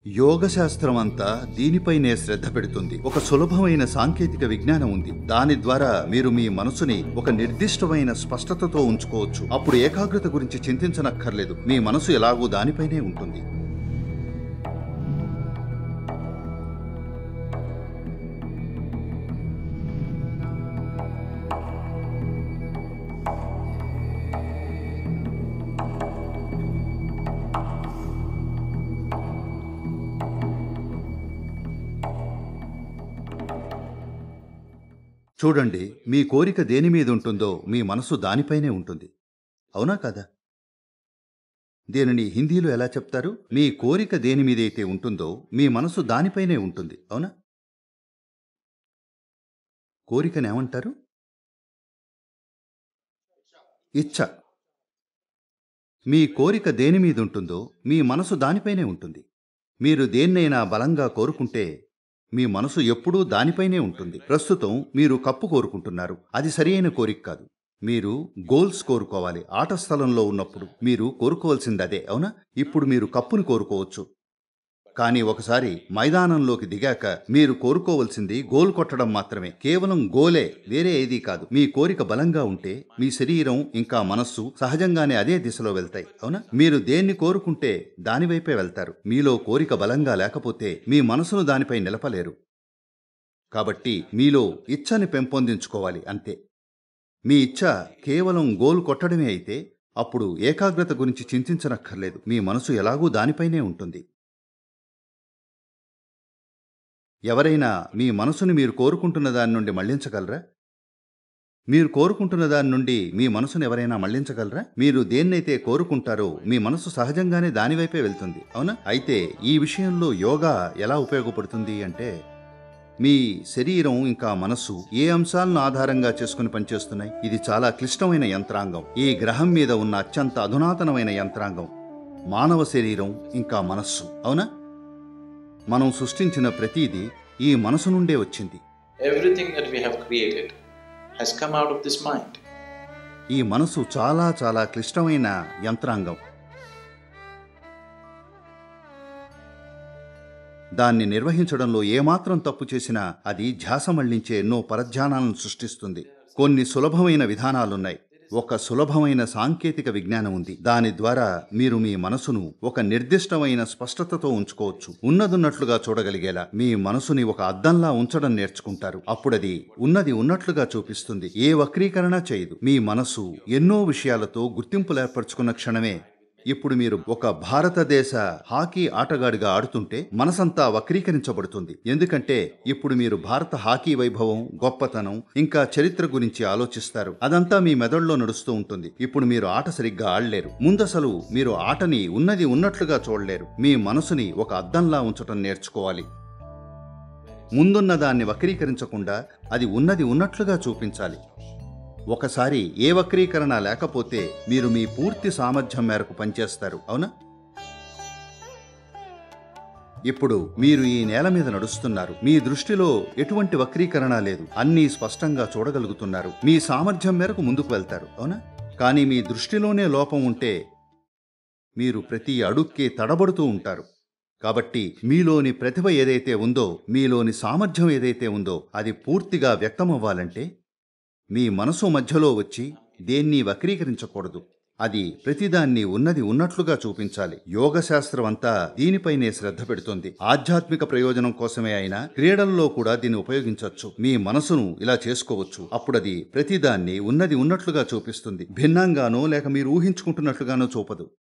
యోగ శాస్త్రం అంతా దీనిపైనే శ్రద్ధ పెడుతుంది ఒక సులభమైన సాంకేతిక విజ్ఞానం ఉంది దాని ద్వారా మీరు మీ మనసుని ఒక నిర్దిష్టమైన స్పష్టతతో ఉంచుకోవచ్చు అప్పుడు ఏకాగ్రత గురించి చింతించనక్కర్లేదు మీ మనసు ఎలాగూ దానిపైనే ఉంటుంది చూడండి మీ కోరిక దేని మీద ఉంటుందో మీ మనసు దానిపైనే ఉంటుంది అవునా కదా దీనిని హిందీలో ఎలా చెప్తారు మీ కోరిక దేని మీదైతే ఉంటుందో మీ మనసు దానిపైనే ఉంటుంది అవునా కోరికని ఏమంటారు ఇచ్చ మీ కోరిక దేని మీద ఉంటుందో మీ మనసు దానిపైనే ఉంటుంది మీరు దేన్నైనా బలంగా కోరుకుంటే మీ మనసు ఎప్పుడూ దానిపైనే ఉంటుంది ప్రస్తుతం మీరు కప్పు కోరుకుంటున్నారు అది సరియైన కోరిక కాదు మీరు గోల్స్ కోరుకోవాలి ఆట స్థలంలో ఉన్నప్పుడు మీరు కోరుకోవాల్సింది అదే అవునా ఇప్పుడు మీరు కప్పును కోరుకోవచ్చు కానీ ఒకసారి మైదానంలోకి దిగాక మీరు కోరుకోవలసింది గోల్ కొట్టడం మాత్రమే కేవలం గోలే వేరే ఏదీ కాదు మీ కోరిక బలంగా ఉంటే మీ శరీరం ఇంకా మనస్సు సహజంగానే అదే దిశలో వెళ్తాయి అవునా మీరు దేన్ని కోరుకుంటే దానివైపే వెళ్తారు మీలో కోరిక బలంగా లేకపోతే మీ మనసును దానిపై నిలపలేరు కాబట్టి మీలో ఇచ్చని పెంపొందించుకోవాలి అంతే మీ ఇచ్చ కేవలం గోల్ కొట్టడమే అయితే అప్పుడు ఏకాగ్రత గురించి చింతించనక్కర్లేదు మీ మనసు ఎలాగూ దానిపైనే ఉంటుంది ఎవరైనా మీ మనసుని మీరు కోరుకుంటున్న దాని నుండి మళ్లించగలరా మీరు కోరుకుంటున్న దాని నుండి మీ మనసును ఎవరైనా మళ్లించగలరా మీరు దేన్నైతే కోరుకుంటారో మీ మనసు సహజంగానే దానివైపే వెళ్తుంది అవునా అయితే ఈ విషయంలో యోగా ఎలా ఉపయోగపడుతుంది అంటే మీ శరీరం ఇంకా మనస్సు ఏ అంశాలను ఆధారంగా చేసుకుని పనిచేస్తున్నాయి ఇది చాలా క్లిష్టమైన యంత్రాంగం ఈ గ్రహం మీద ఉన్న అత్యంత అధునాతనమైన యంత్రాంగం మానవ శరీరం ఇంకా మనస్సు అవునా మనం సృష్టించిన ప్రతిదీ ఈ మనసు నుండే వచ్చింది Everything that we have created has come out of this mind. ఈ మనసు చాలా చాలా క్లిష్టమైన యంత్రాంగం దాన్ని నిర్వహించడంలో ఏమాత్రం తప్పు చేసినా అది ధ్యాస మళ్లించే ఎన్నో పరధ్యానాలను సృష్టిస్తుంది కొన్ని సులభమైన విధానాలున్నాయి ఒక సులభమైన సాంకేతిక విజ్ఞానం ఉంది దాని ద్వారా మీరు మీ మనసును ఒక నిర్దిష్టమైన స్పష్టతతో ఉంచుకోవచ్చు ఉన్నదున్నట్లుగా చూడగలిగేలా మీ మనసుని ఒక అద్దంలా ఉంచడం నేర్చుకుంటారు అప్పుడది ఉన్నది ఉన్నట్లుగా చూపిస్తుంది ఏ వక్రీకరణ చేయదు మీ మనసు ఎన్నో విషయాలతో గుర్తింపులు ఏర్పరచుకున్న క్షణమే ఇప్పుడు మీరు ఒక భారతదేశ హాకీ ఆటగాడిగా ఆడుతుంటే మనసంతా వక్రీకరించబడుతుంది ఎందుకంటే ఇప్పుడు మీరు భారత హాకీ వైభవం గొప్పతనం ఇంకా చరిత్ర గురించి ఆలోచిస్తారు అదంతా మీ మెదడులో నడుస్తూ ఉంటుంది ఇప్పుడు మీరు ఆట సరిగ్గా ఆడలేరు ముందసలు మీరు ఆటని ఉన్నది ఉన్నట్లుగా చూడలేరు మీ మనసుని ఒక అద్దంలా ఉంచటం నేర్చుకోవాలి ముందున్న దాన్ని వక్రీకరించకుండా అది ఉన్నది ఉన్నట్లుగా చూపించాలి ఒకసారి ఏ వక్రీకరణ లేకపోతే మీరు మీ పూర్తి సామర్థ్యం మేరకు పనిచేస్తారు అవునా ఇప్పుడు మీరు ఈ నేల మీద నడుస్తున్నారు మీ దృష్టిలో ఎటువంటి వక్రీకరణ లేదు అన్నీ స్పష్టంగా చూడగలుగుతున్నారు మీ సామర్థ్యం మేరకు ముందుకు వెళ్తారు అవునా కానీ మీ దృష్టిలోనే లోపం ఉంటే మీరు ప్రతి అడుక్కి తడబడుతూ ఉంటారు కాబట్టి మీలోని ప్రతిభ ఏదైతే ఉందో మీలోని సామర్థ్యం ఏదైతే ఉందో అది పూర్తిగా వ్యక్తమవ్వాలంటే మీ మనసు మధ్యలో వచ్చి దేన్ని వక్రీకరించకూడదు అది ప్రతిదాన్ని ఉన్నది ఉన్నట్లుగా చూపించాలి యోగ శాస్త్రం అంతా దీనిపైనే శ్రద్ధ పెడుతుంది ఆధ్యాత్మిక ప్రయోజనం కోసమే అయినా క్రీడల్లో కూడా దీన్ని ఉపయోగించవచ్చు మీ మనసును ఇలా చేసుకోవచ్చు అప్పుడది ప్రతిదాన్ని ఉన్నది ఉన్నట్లుగా చూపిస్తుంది భిన్నంగానో లేక మీరు ఊహించుకుంటున్నట్లుగానో చూపదు